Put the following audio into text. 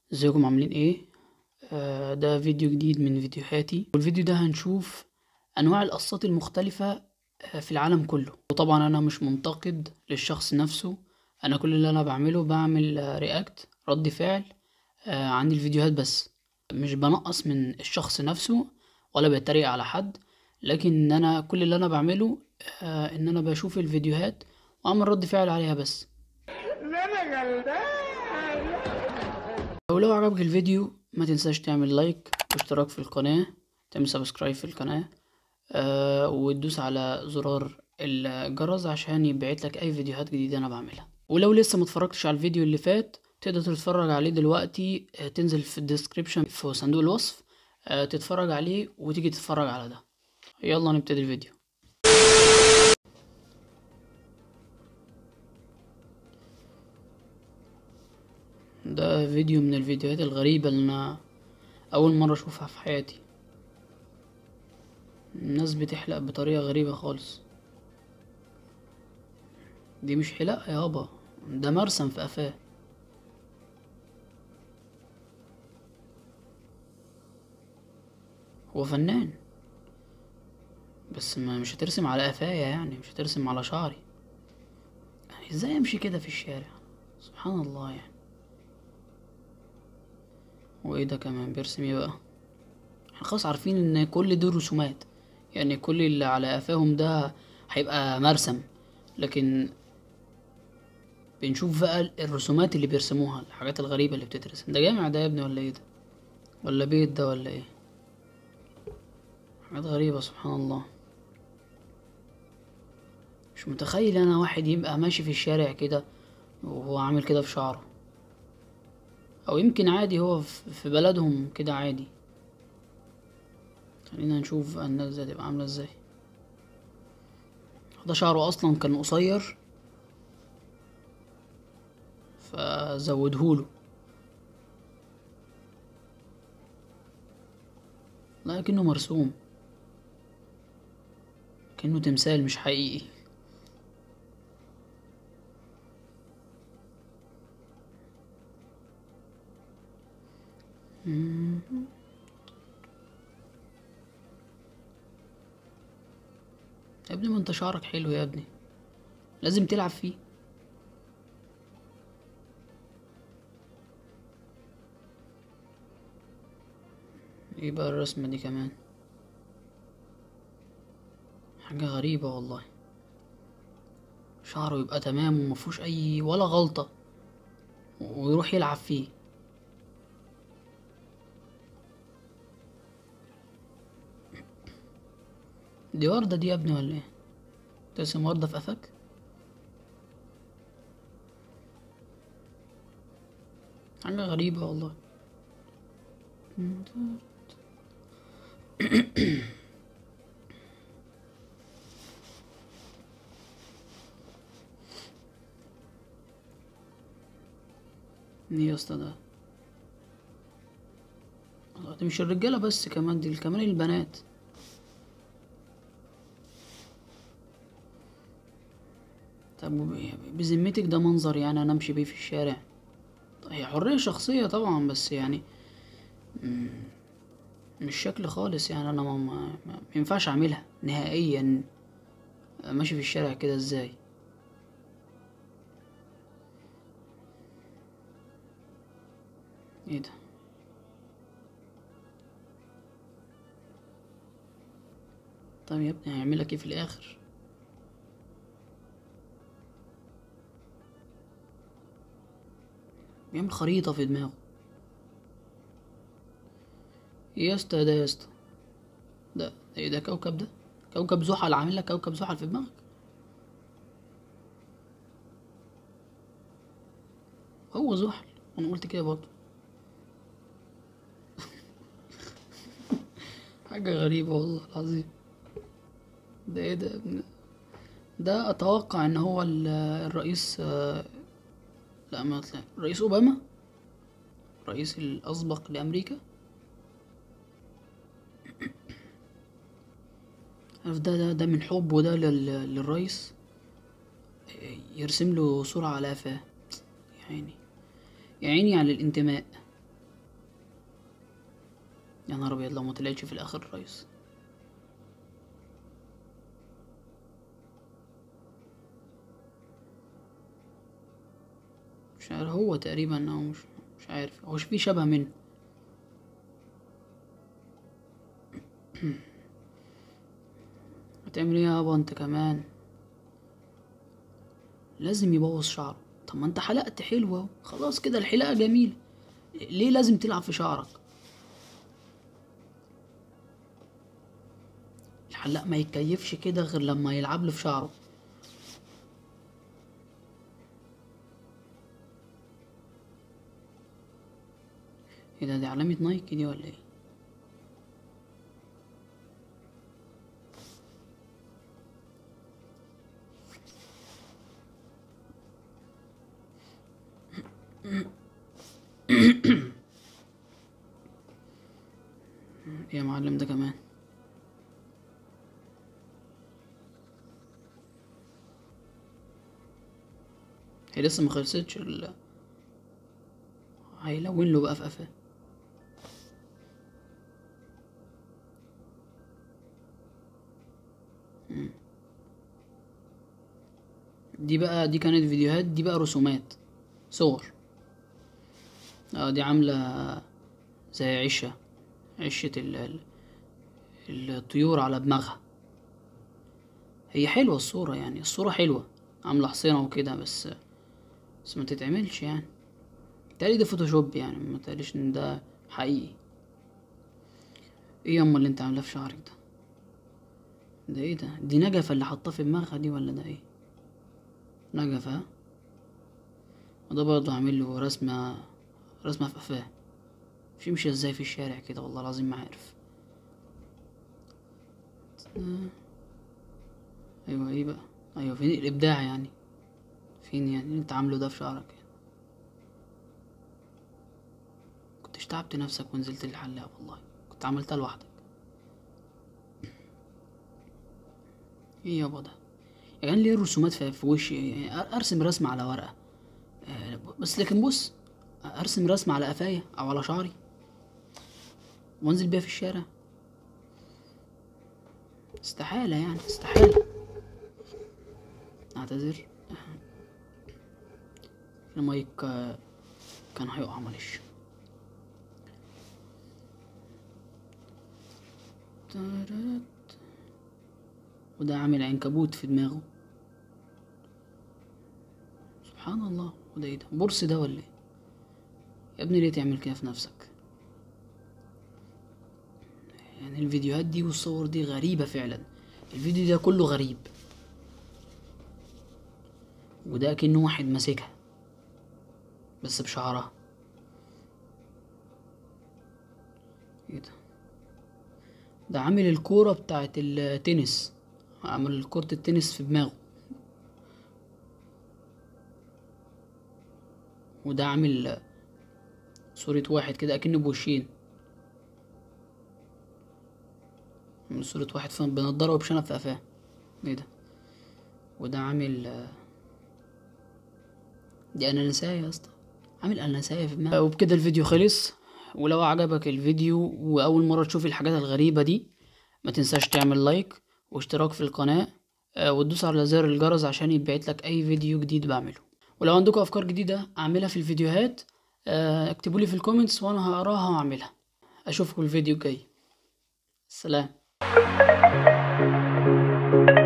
ازيكم عاملين ايه آه ده فيديو جديد من فيديوهاتي والفيديو ده هنشوف انواع القصات المختلفة آه، في العالم كله وطبعا انا مش منتقد للشخص نفسه انا كل اللي انا بعمله بعمل آه، رياكت رد فعل آه عن الفيديوهات بس مش بنقص من الشخص نفسه ولا بتريق على حد لكن انا كل اللي انا بعمله آه ان انا بشوف الفيديوهات واعمل رد فعل عليها بس ولو عجبك الفيديو ما تنساش تعمل لايك واشتراك في القناة تعمل سبسكرايب في القناة آه وتدوس على زرار الجرس عشان يبعت لك اي فيديوهات جديدة انا بعملها ولو لسه متفرجتش على الفيديو اللي فات تقدر تتفرج عليه دلوقتي آه تنزل في الديسكريبشن في صندوق الوصف آه تتفرج عليه وتيجي تتفرج على ده يلا نبتدي الفيديو ده فيديو من الفيديوهات الغريبة اللي أنا أول مرة أشوفها في حياتي الناس بتحلق بطريقة غريبة خالص دي مش حلاقة يابا ده مرسم في قفاه هو فنان بس ما مش هترسم على قفايا يعني مش هترسم على شعري يعني ازاي امشي كده في الشارع سبحان الله يعني وايه ده كمان بيرسم ايه بقى احنا خلاص عارفين ان كل دي رسومات يعني كل اللي على قفاهم ده هيبقى مرسم لكن بنشوف بقى الرسومات اللي بيرسموها الحاجات الغريبة اللي بتترسم ده جامع ده يا ابني ولا ايه ده ولا بيت ده ولا ايه حاجات غريبة سبحان الله مش متخيل انا واحد يبقى ماشي في الشارع كده وهو عامل كده في شعره او يمكن عادي هو في في بلدهم كده عادي خلينا نشوف بقى الناس دي هتبقى عاملة ازاي ده شعره اصلا كان قصير فزودهوله لكنه مرسوم كأنه تمثال مش حقيقي يا ابني ما انت شعرك حلو يا ابني لازم تلعب فيه ايه بقى الرسمة دي كمان حاجة غريبة والله شعره يبقى تمام ومفهوش اي ولا غلطة ويروح يلعب فيه دي وردة دي يا ابني ولا ايه ترسم وردة في قفاك حاجة غريبة والله ايه يا اسطى ده الله، دي مش الرجالة بس كمان دي كمان البنات طب وب- بذمتك ده منظر يعني انا امشي بيه في الشارع طيب هي حرية شخصية طبعا بس يعني مم، مش شكل خالص يعني انا ما, ما, ما ما ينفعش اعملها نهائيا ماشي في الشارع كده ازاي ايه ده طيب يا ابني هيعملك ايه في الاخر بيعمل خريطة في دماغه ايه يا اسطى ده يا اسطى ده ايه ده كوكب ده كوكب زحل عامل لك كوكب زحل في دماغك هو زحل انا قلت كده برضه حاجة غريبة والله العظيم ده ايه ده يا ابني ده اتوقع ان هو ال- الرئيس آه، لا ما طلع الرئيس اوباما الرئيس الاسبق لامريكا عارف ده ده ده من حبه ده لل- للرئيس يرسم له صورة على قفاه يا عيني يا عيني على الانتماء يا نهار ابيض لو ما طلعتش في الاخر الرئيس مش عارف هو تقريبا او مش مش عارف هو في شبه منه هتعمل ايه يابا انت كمان لازم يبوظ شعره طب ما انت حلقت حلوة اهو. خلاص كده الحلاقة جميلة ليه لازم تلعب في شعرك الحلاق ما يتكيفش كده غير لما يلعب له في شعره ايه ده دي علامة نايك دي ولا ايه ايه يا معلم ده كمان هي لسه ما خلصتش ال هيلون له بقى في قفاه مم. دي بقى دي كانت فيديوهات دي بقى رسومات صور اه دي عاملة زي عشة عشة ال ال- الطيور على دماغها هي حلوة الصورة يعني الصورة حلوة عاملة حصينة وكده بس بس ما تتعملش يعني تالي ده فوتوشوب يعني ما تقاليش ان ده حقيقي ايه ياما اللي انت عاملاه في شعرك ده ده ايه ده دي نجفة اللي حطاه في دماغها دي ولا ده ايه نجفة ها؟ وده برضه عامل له رسمة رسمة في قفاه مش يمشي ازاي في الشارع كده والله العظيم ما عارف ايوه ايه بقى ايوه فين الابداع يعني فين يعني اللي انت عامله ده في شعرك يعني. كنتش تعبت نفسك ونزلت للحلاق والله كنت عملتها لوحدك ايه يابا ده يعني ليه رسومات في, في وشي يعني ارسم رسمة على ورقة آه، بس لكن بص ارسم رسمة على قفايا او على شعري وانزل بيها في الشارع استحالة يعني استحالة اعتذر المايك آه، كان هيقع معلش تارات. وده عامل عنكبوت في دماغه سبحان الله وده ايه ده برص ده ولا ايه يا ابني ليه تعمل كده في نفسك يعني الفيديوهات دي والصور دي غريبة فعلا الفيديو ده كله غريب وده كأنه واحد ماسكها بس بشعرها ايه ده ده عامل الكورة بتاعت التنس عامل كرة التنس في دماغه وده عامل صورة واحد كده أكنه بوشين من صورة واحد فين بنضارة وبشنب في قفاه ايه ده وده عامل دي أناناسية يا اسطى عامل أناناسية في دماغه وبكده الفيديو خلص ولو عجبك الفيديو وأول مرة تشوف الحاجات الغريبة دي ما تنساش تعمل لايك واشتراك في القناة آه، وتدوس على زر الجرس عشان يتبعت لك أي فيديو جديد بعمله ولو عندكم أفكار جديدة أعملها في الفيديوهات آه، اكتبولي في الكومنتس وأنا هقراها وأعملها أشوفكم الفيديو الجاي سلام